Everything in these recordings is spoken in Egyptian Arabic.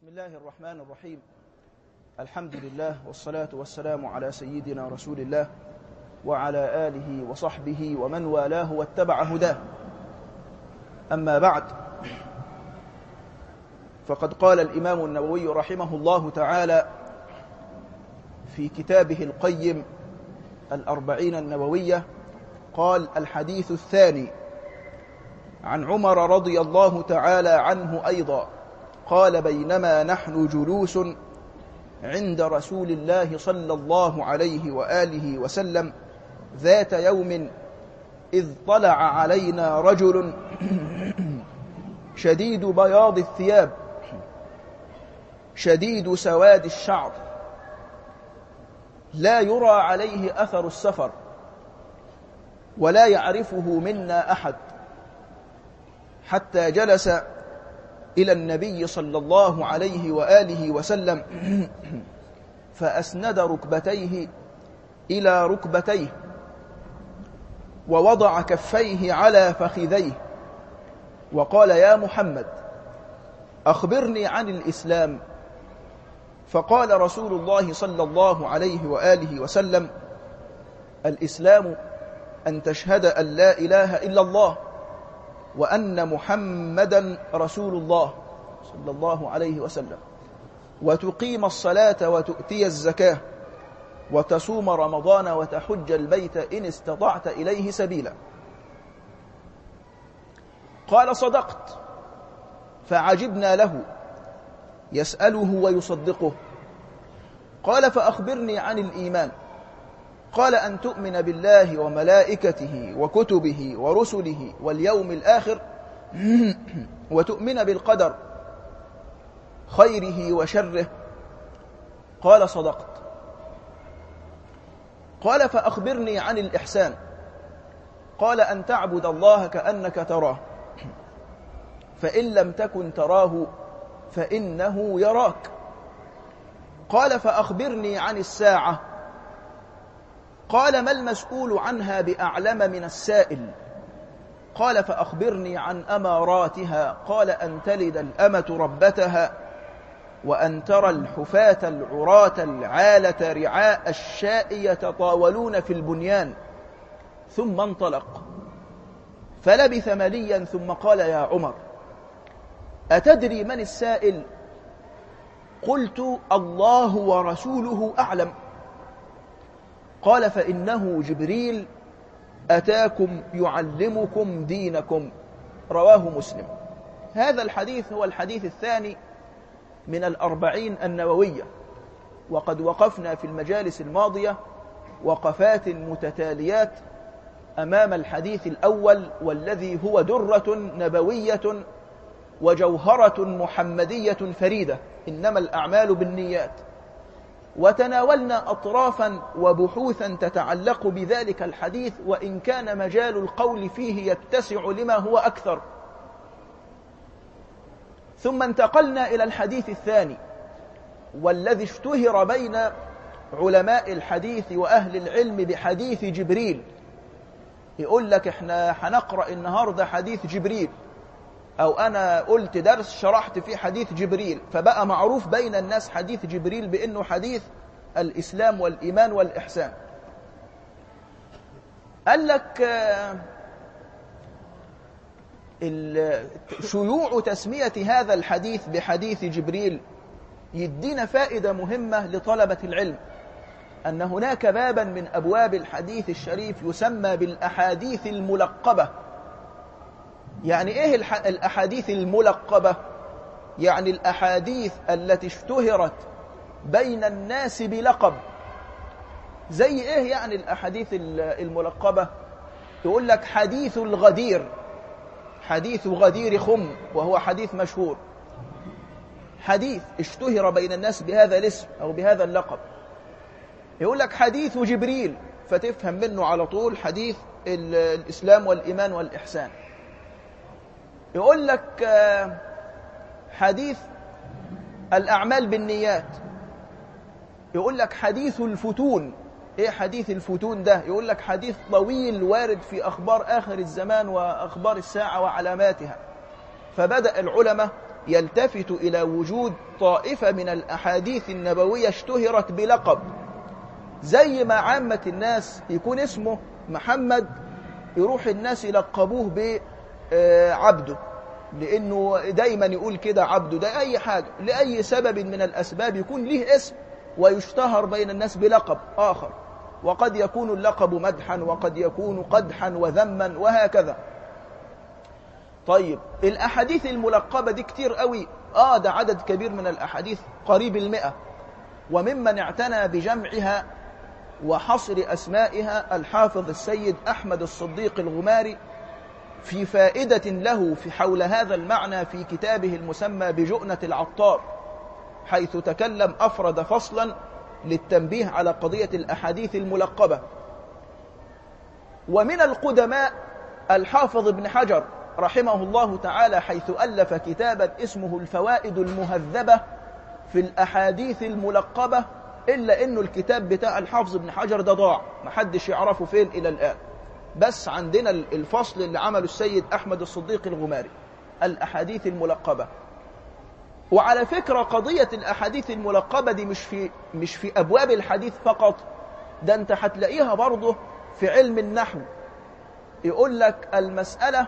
بسم الله الرحمن الرحيم الحمد لله والصلاة والسلام على سيدنا رسول الله وعلى آله وصحبه ومن والاه واتبع هداه أما بعد فقد قال الإمام النووي رحمه الله تعالى في كتابه القيم الأربعين النووية قال الحديث الثاني عن عمر رضي الله تعالى عنه أيضا قال بينما نحن جلوس عند رسول الله صلى الله عليه وآله وسلم ذات يوم إذ طلع علينا رجل شديد بياض الثياب شديد سواد الشعر لا يرى عليه أثر السفر ولا يعرفه منا أحد حتى جلس إلى النبي صلى الله عليه وآله وسلم فأسند ركبتيه إلى ركبتيه ووضع كفيه على فخذيه وقال يا محمد أخبرني عن الإسلام فقال رسول الله صلى الله عليه وآله وسلم الإسلام أن تشهد أن لا إله إلا الله وأن محمدا رسول الله صلى الله عليه وسلم وتقيم الصلاة وتؤتي الزكاة وتصوم رمضان وتحج البيت إن استطعت إليه سبيلا قال صدقت فعجبنا له يسأله ويصدقه قال فأخبرني عن الإيمان قال أن تؤمن بالله وملائكته وكتبه ورسله واليوم الآخر وتؤمن بالقدر خيره وشره قال صدقت قال فأخبرني عن الإحسان قال أن تعبد الله كأنك تراه فإن لم تكن تراه فإنه يراك قال فأخبرني عن الساعة قال ما المسؤول عنها بأعلم من السائل قال فأخبرني عن أماراتها قال أن تلد الأمة ربتها وأن ترى الحفاة العراة العالة رعاء الشاء يتطاولون في البنيان ثم انطلق فلبث مليا ثم قال يا عمر أتدري من السائل قلت الله ورسوله أعلم قال فإنه جبريل أتاكم يعلمكم دينكم رواه مسلم هذا الحديث هو الحديث الثاني من الأربعين النووية وقد وقفنا في المجالس الماضية وقفات متتاليات أمام الحديث الأول والذي هو درة نبوية وجوهرة محمدية فريدة إنما الأعمال بالنيات وتناولنا أطرافا وبحوثا تتعلق بذلك الحديث وإن كان مجال القول فيه يتسع لما هو أكثر ثم انتقلنا إلى الحديث الثاني والذي اشتهر بين علماء الحديث وأهل العلم بحديث جبريل يقول لك احنا هنقرأ النهاردة حديث جبريل أو أنا قلت درس شرحت فيه حديث جبريل فبقى معروف بين الناس حديث جبريل بأنه حديث الإسلام والإيمان والإحسان قال لك شيوع تسمية هذا الحديث بحديث جبريل يدينا فائدة مهمة لطلبة العلم أن هناك بابا من أبواب الحديث الشريف يسمى بالأحاديث الملقبة يعني إيه الأحاديث الملقبة؟ يعني الأحاديث التي اشتهرت بين الناس بلقب زي إيه يعني الأحاديث الملقبة؟ يقول لك حديث الغدير حديث غدير خم وهو حديث مشهور حديث اشتهر بين الناس بهذا الاسم أو بهذا اللقب يقول لك حديث جبريل فتفهم منه على طول حديث الإسلام والإيمان والإحسان يقول لك حديث الأعمال بالنيات يقول لك حديث الفتون ايه حديث الفتون ده يقول لك حديث طويل وارد في أخبار آخر الزمان وأخبار الساعة وعلاماتها فبدأ العلماء يلتفت إلى وجود طائفة من الأحاديث النبوية اشتهرت بلقب زي ما عامة الناس يكون اسمه محمد يروح الناس يلقبوه بعبده لأنه دايما يقول كده عبده ده أي حاجة لأي سبب من الأسباب يكون له اسم ويشتهر بين الناس بلقب آخر وقد يكون اللقب مدحا وقد يكون قدحا وذما وهكذا طيب الأحاديث الملقبة دي كتير قوي آه ده عدد كبير من الأحاديث قريب المئة وممن اعتنى بجمعها وحصر أسمائها الحافظ السيد أحمد الصديق الغماري في فائدة له في حول هذا المعنى في كتابه المسمى بجؤنة العطار حيث تكلم أفرد فصلا للتنبيه على قضية الأحاديث الملقبة ومن القدماء الحافظ ابن حجر رحمه الله تعالى حيث ألف كتابا اسمه الفوائد المهذبة في الأحاديث الملقبة إلا أنه الكتاب بتاع الحافظ ابن حجر ده ضاع محدش يعرفه فين إلى الآن بس عندنا الفصل اللي عمله السيد أحمد الصديق الغماري الأحاديث الملقبة وعلى فكرة قضية الأحاديث الملقبة دي مش في, مش في أبواب الحديث فقط ده أنت هتلاقيها برضه في علم النحو يقول لك المسألة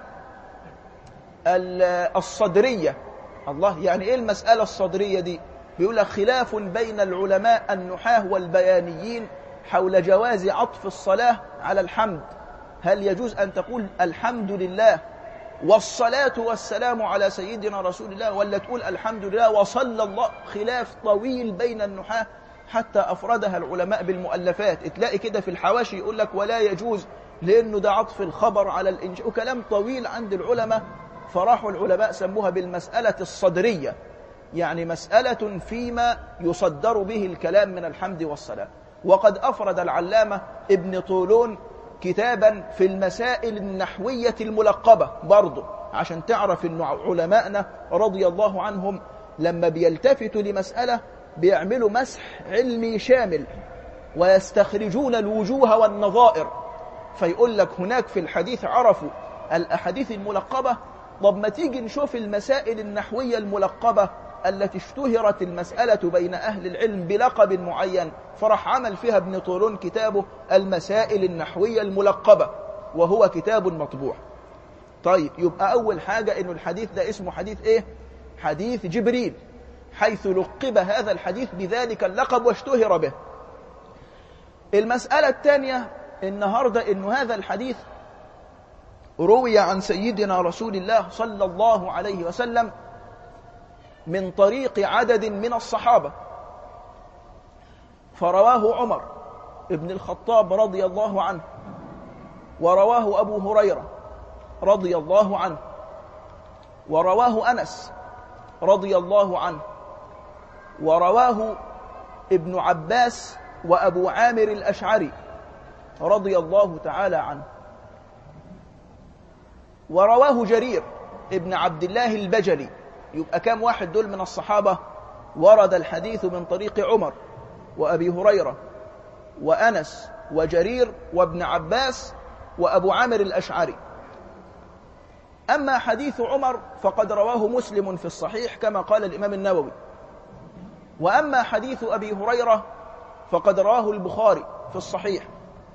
الصدرية الله يعني إيه المسألة الصدرية دي بيقول لك خلاف بين العلماء النحاه والبيانيين حول جواز عطف الصلاة على الحمد هل يجوز أن تقول الحمد لله والصلاة والسلام على سيدنا رسول الله ولا تقول الحمد لله وصلى الله خلاف طويل بين النحاة حتى أفردها العلماء بالمؤلفات تلاقي كده في الحواشي يقول لك ولا يجوز لأنه ده عطف الخبر على الإنشاء وكلام طويل عند العلماء فراحوا العلماء سموها بالمسألة الصدرية يعني مسألة فيما يصدر به الكلام من الحمد والصلاة وقد أفرد العلامة ابن طولون كتابا في المسائل النحوية الملقبة برضه عشان تعرف أن علماءنا رضي الله عنهم لما بيلتفتوا لمسألة بيعملوا مسح علمي شامل ويستخرجون الوجوه والنظائر فيقول لك هناك في الحديث عرفوا الأحاديث الملقبة طب ما تيجي نشوف المسائل النحوية الملقبة التي اشتهرت المسألة بين أهل العلم بلقب معين فرح عمل فيها ابن طولون كتابه المسائل النحوية الملقبة وهو كتاب مطبوع طيب يبقى أول حاجة إنه الحديث ده اسمه حديث إيه؟ حديث جبريل حيث لقب هذا الحديث بذلك اللقب واشتهر به المسألة الثانية النهاردة إنه هذا الحديث روي عن سيدنا رسول الله صلى الله عليه وسلم من طريق عدد من الصحابة فرواه عمر ابن الخطاب رضي الله عنه ورواه أبو هريرة رضي الله عنه ورواه أنس رضي الله عنه ورواه ابن عباس وأبو عامر الأشعري رضي الله تعالى عنه ورواه جرير ابن عبد الله البجلي يبقى كام واحد دول من الصحابة ورد الحديث من طريق عمر وأبي هريرة وأنس وجرير وابن عباس وأبو عامر الأشعري أما حديث عمر فقد رواه مسلم في الصحيح كما قال الإمام النووي وأما حديث أبي هريرة فقد رواه البخاري في الصحيح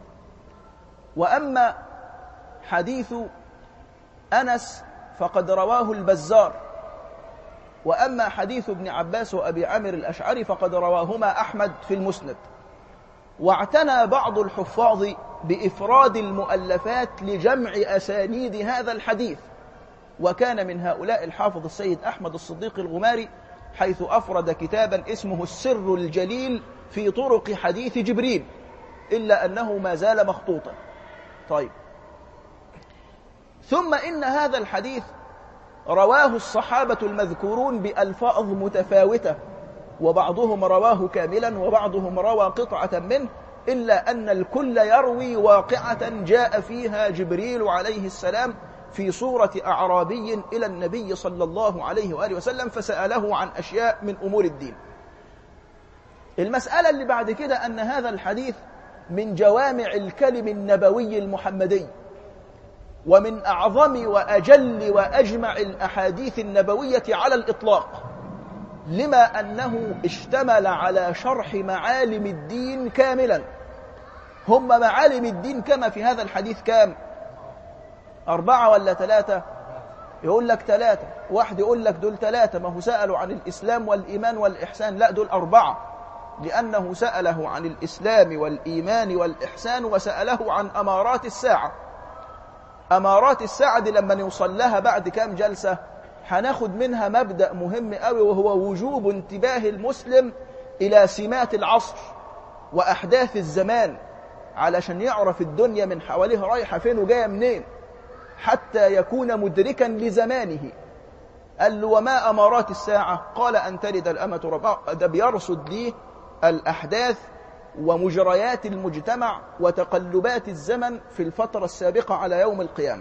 وأما حديث أنس فقد رواه البزار وأما حديث ابن عباس وأبي عامر الأشعري فقد رواهما أحمد في المسند واعتنى بعض الحفاظ بإفراد المؤلفات لجمع أسانيد هذا الحديث وكان من هؤلاء الحافظ السيد أحمد الصديق الغماري حيث أفرد كتابا اسمه السر الجليل في طرق حديث جبريل إلا أنه ما زال مخطوطا طيب ثم إن هذا الحديث رواه الصحابة المذكورون بألفاظ متفاوتة وبعضهم رواه كاملا وبعضهم روى قطعة منه إلا أن الكل يروي واقعة جاء فيها جبريل عليه السلام في صورة أعرابي إلى النبي صلى الله عليه وآله وسلم فسأله عن أشياء من أمور الدين المسألة اللي بعد كده أن هذا الحديث من جوامع الكلم النبوي المحمدي ومن أعظم وأجل وأجمع الأحاديث النبوية على الإطلاق لما أنه اشتمل على شرح معالم الدين كاملا هم معالم الدين كما في هذا الحديث كام أربعة ولا ثلاثة يقول لك ثلاثة واحد يقول لك دول ثلاثة ما هو سألوا عن الإسلام والإيمان والإحسان لا دول أربعة لأنه سأله عن الإسلام والإيمان والإحسان وسأله عن أمارات الساعة أمارات الساعة دي لما نوصل لها بعد كام جلسة هناخد منها مبدأ مهم قوي وهو وجوب انتباه المسلم إلى سمات العصر وأحداث الزمان علشان يعرف الدنيا من حواليه رايحة فين وجاية منين حتى يكون مدركا لزمانه قال له وما أمارات الساعة قال أن تلد الأمة ربها ده بيرصد دي الأحداث ومجريات المجتمع وتقلبات الزمن في الفترة السابقة على يوم القيامة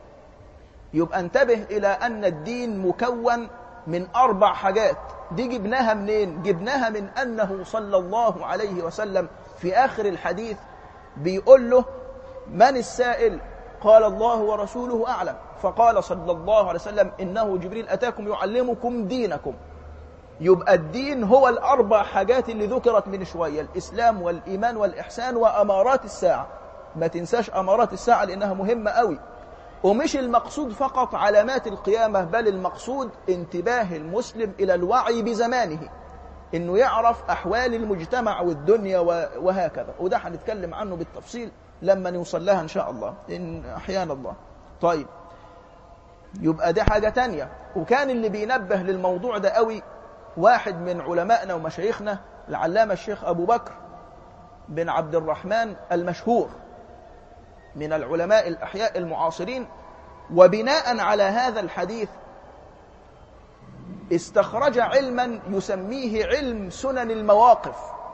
يبقى انتبه إلى أن الدين مكون من أربع حاجات دي جبناها منين؟ جبناها من أنه صلى الله عليه وسلم في آخر الحديث بيقول له من السائل؟ قال الله ورسوله أعلم فقال صلى الله عليه وسلم إنه جبريل أتاكم يعلمكم دينكم يبقى الدين هو الأربع حاجات اللي ذكرت من شوية الإسلام والإيمان والإحسان وأمارات الساعة ما تنساش أمارات الساعة لأنها مهمة قوي ومش المقصود فقط علامات القيامة بل المقصود انتباه المسلم إلى الوعي بزمانه إنه يعرف أحوال المجتمع والدنيا وهكذا وده هنتكلم عنه بالتفصيل لما نوصل لها إن شاء الله إن أحيانا الله طيب يبقى دي حاجة تانية وكان اللي بينبه للموضوع ده قوي واحد من علمائنا ومشايخنا العلامة الشيخ أبو بكر بن عبد الرحمن المشهور من العلماء الأحياء المعاصرين وبناء على هذا الحديث استخرج علما يسميه علم سنن المواقف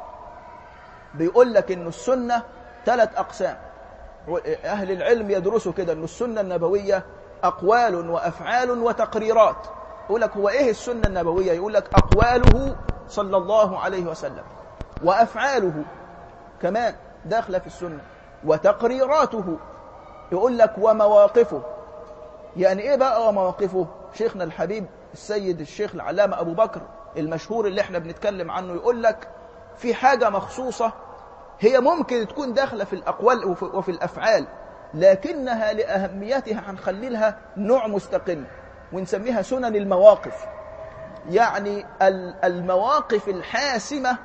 بيقول لك انه السنة ثلاث أقسام أهل العلم يدرسوا كده انه السنة النبوية أقوال وأفعال وتقريرات يقول لك هو إيه السنة النبوية يقول لك أقواله صلى الله عليه وسلم وأفعاله كمان داخلة في السنة وتقريراته يقول لك ومواقفه يعني ايه بقى ومواقفه شيخنا الحبيب السيد الشيخ العلامة أبو بكر المشهور اللي احنا بنتكلم عنه يقول لك في حاجة مخصوصة هي ممكن تكون داخلة في الأقوال وفي الأفعال لكنها لأهميتها هنخلي لها نوع مستقل ونسميها سنن المواقف يعني المواقف الحاسمة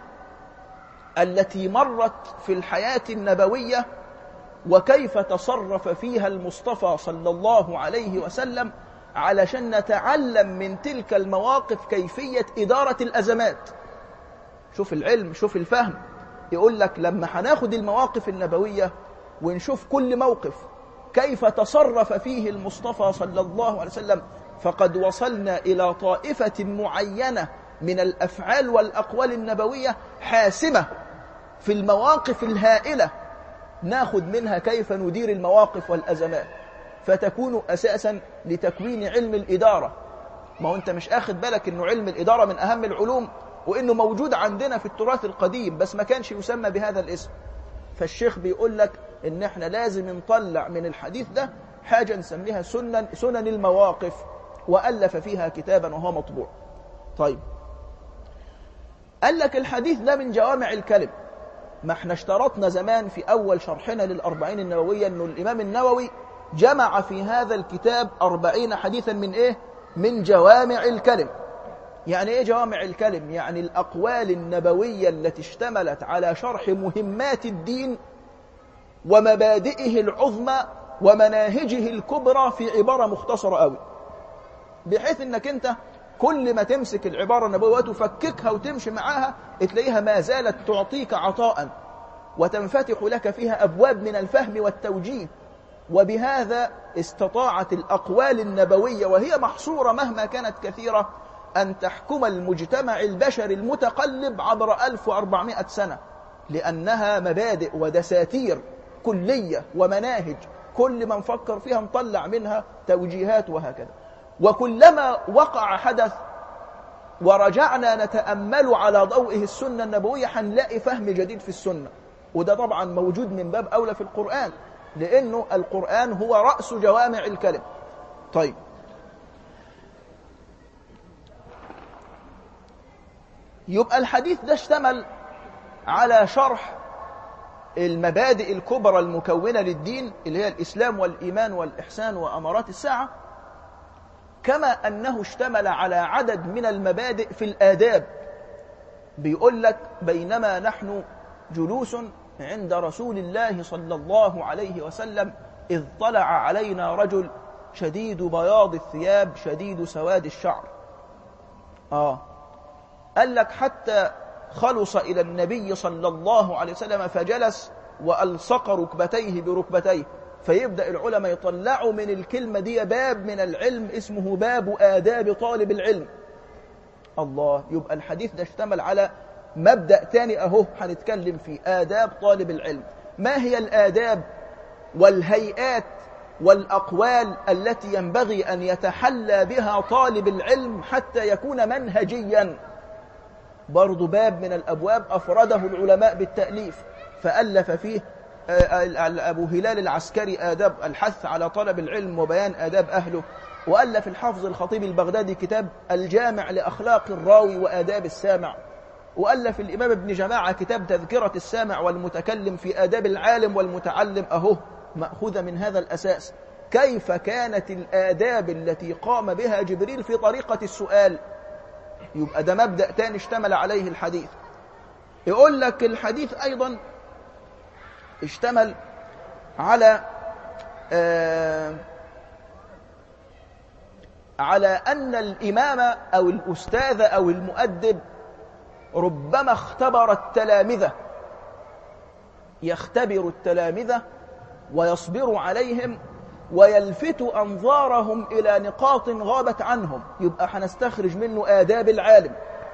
التي مرت في الحياة النبوية وكيف تصرف فيها المصطفى صلى الله عليه وسلم علشان نتعلم من تلك المواقف كيفية إدارة الأزمات شوف العلم شوف الفهم يقول لك لما هناخد المواقف النبوية ونشوف كل موقف كيف تصرف فيه المصطفى صلى الله عليه وسلم فقد وصلنا إلى طائفة معينة من الأفعال والأقوال النبوية حاسمة في المواقف الهائلة ناخذ منها كيف ندير المواقف والأزمات فتكون أساسا لتكوين علم الإدارة ما هو أنت مش أخذ بالك أنه علم الإدارة من أهم العلوم وأنه موجود عندنا في التراث القديم بس ما كانش يسمى بهذا الاسم فالشيخ بيقول لك ان احنا لازم نطلع من الحديث ده حاجة نسميها سنن, سنن المواقف وألف فيها كتابا وهو مطبوع طيب قال لك الحديث ده من جوامع الكلم ما احنا اشترطنا زمان في أول شرحنا للأربعين النووية أنه الإمام النووي جمع في هذا الكتاب أربعين حديثا من إيه؟ من جوامع الكلم يعني إيه جوامع الكلم؟ يعني الأقوال النبوية التي اشتملت على شرح مهمات الدين ومبادئه العظمى ومناهجه الكبرى في عبارة مختصرة قوي بحيث انك انت كل ما تمسك العبارة النبوية وتفككها وتمشي معاها تلاقيها ما زالت تعطيك عطاء وتنفتح لك فيها أبواب من الفهم والتوجيه وبهذا استطاعت الأقوال النبوية وهي محصورة مهما كانت كثيرة أن تحكم المجتمع البشري المتقلب عبر 1400 سنة لأنها مبادئ ودساتير كلية ومناهج كل ما نفكر فيها نطلع منها توجيهات وهكذا وكلما وقع حدث ورجعنا نتأمل على ضوئه السنة النبوية هنلاقي فهم جديد في السنة وده طبعا موجود من باب أولى في القرآن لأنه القرآن هو رأس جوامع الكلم طيب يبقى الحديث ده اشتمل على شرح المبادئ الكبرى المكونة للدين اللي هي الإسلام والإيمان والإحسان وأمارات الساعة كما أنه اشتمل على عدد من المبادئ في الآداب بيقول لك بينما نحن جلوس عند رسول الله صلى الله عليه وسلم إذ طلع علينا رجل شديد بياض الثياب شديد سواد الشعر آه قال لك حتى خلص إلى النبي صلى الله عليه وسلم فجلس وألصق ركبتيه بركبتيه فيبدأ العلماء يطلعوا من الكلمة دي باب من العلم اسمه باب آداب طالب العلم الله يبقى الحديث ده اشتمل على مبدأ تاني أهو هنتكلم فيه آداب طالب العلم ما هي الآداب والهيئات والأقوال التي ينبغي أن يتحلى بها طالب العلم حتى يكون منهجيا برضو باب من الأبواب أفرده العلماء بالتأليف فألف فيه أبو هلال العسكري آداب الحث على طلب العلم وبيان آداب أهله وألف الحافظ الخطيب البغدادي كتاب الجامع لأخلاق الراوي وآداب السامع وألف الإمام ابن جماعة كتاب تذكرة السامع والمتكلم في آداب العالم والمتعلم أهو مأخوذة من هذا الأساس كيف كانت الآداب التي قام بها جبريل في طريقة السؤال يبقى ده مبدأ تاني اشتمل عليه الحديث يقول لك الحديث أيضا اشتمل على آه على أن الإمام أو الأستاذ أو المؤدب ربما اختبر التلامذة يختبر التلامذة ويصبر عليهم ويلفت أنظارهم إلى نقاط غابت عنهم يبقى هنستخرج منه آداب العالم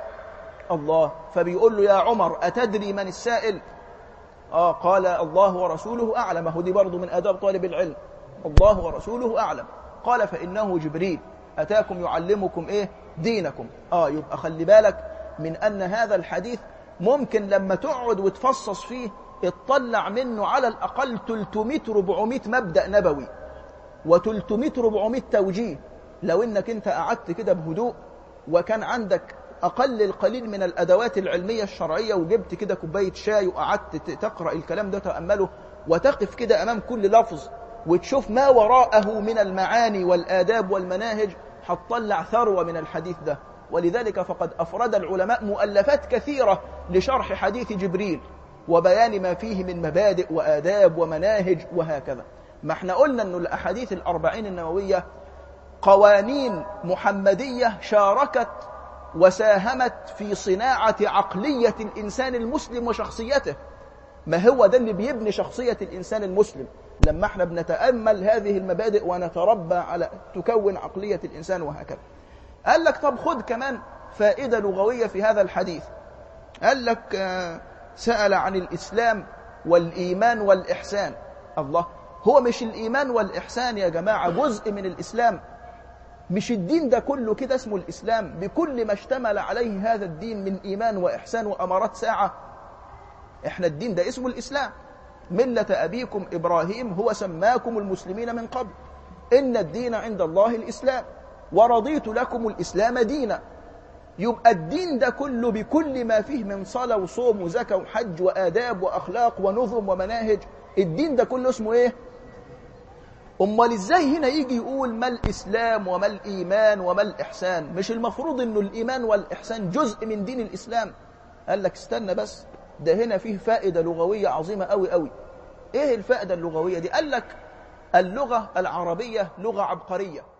الله فبيقول له يا عمر أتدري من السائل آه قال الله ورسوله أعلم هو دي برضه من آداب طالب العلم الله ورسوله أعلم قال فإنه جبريل أتاكم يعلمكم إيه دينكم آه يبقى خلي بالك من أن هذا الحديث ممكن لما تقعد وتفصص فيه اطلع منه على الأقل 300-400 مبدأ نبوي و300-400 توجيه لو انك انت قعدت كده بهدوء وكان عندك أقل القليل من الأدوات العلمية الشرعية وجبت كده كوباية شاي وقعدت تقرأ الكلام ده تأمله وتقف كده أمام كل لفظ وتشوف ما وراءه من المعاني والآداب والمناهج هتطلع ثروة من الحديث ده ولذلك فقد أفرد العلماء مؤلفات كثيرة لشرح حديث جبريل وبيان ما فيه من مبادئ وآداب ومناهج وهكذا ما احنا قلنا أن الأحاديث الأربعين النووية قوانين محمدية شاركت وساهمت في صناعة عقلية الإنسان المسلم وشخصيته ما هو ده اللي بيبني شخصية الإنسان المسلم لما احنا بنتأمل هذه المبادئ ونتربى على تكون عقلية الإنسان وهكذا قال لك طب خد كمان فائدة لغوية في هذا الحديث قال لك سأل عن الإسلام والإيمان والإحسان الله هو مش الإيمان والإحسان يا جماعة جزء من الإسلام مش الدين ده كله كده اسمه الإسلام بكل ما اشتمل عليه هذا الدين من إيمان وإحسان وأمارات ساعة احنا الدين ده اسمه الإسلام ملة أبيكم إبراهيم هو سماكم المسلمين من قبل إن الدين عند الله الإسلام ورضيت لكم الإسلام دينا يبقى الدين ده كله بكل ما فيه من صلاة وصوم وزكاة وحج وآداب وأخلاق ونظم ومناهج الدين ده كله اسمه إيه؟ أمال إزاي هنا يجي يقول ما الإسلام وما الإيمان وما الإحسان مش المفروض أنه الإيمان والإحسان جزء من دين الإسلام قال لك استنى بس ده هنا فيه فائدة لغوية عظيمة قوي قوي إيه الفائدة اللغوية دي قال لك اللغة العربية لغة عبقرية